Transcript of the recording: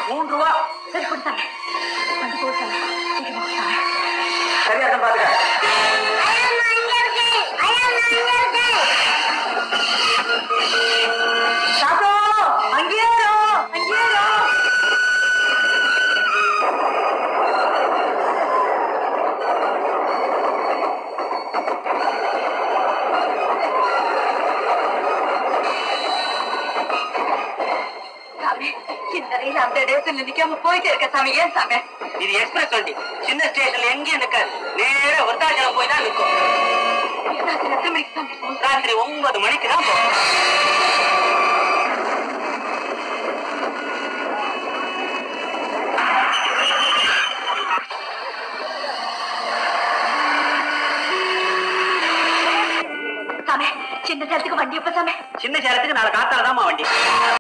மூணு ரூபா சரி கொடுத்தாங்க வந்து போட்டாங்க சீக்கிரமா கொடுத்தாங்க சரியா தான் பாத்துக்க தாத்தா அங்கேயே இரு, அங்கேயே இரு. சாமி இந்த ரயில் அந்த இடத்துல நிக்காம போயிட்டே இருக்க சாமி ஏன் சாமி இது எக்ஸ்பிரஸ் வண்டி சின்ன ஸ்டேஷன்ல எங்கேயும் நிக்காது நேரா விருத்தாச்சலம் போய் தான் நிற்கும் ராத்திரி எத்தனை மணிக்கு சாமி போகும்? ராத்திரி ஒன்பது மணிக்கு தான் போகும் சாமி சின்ன சேலத்துக்கு வண்டி எப்ப சாமி சின்ன சேலத்துக்கு நாளை காத்தால வண்டி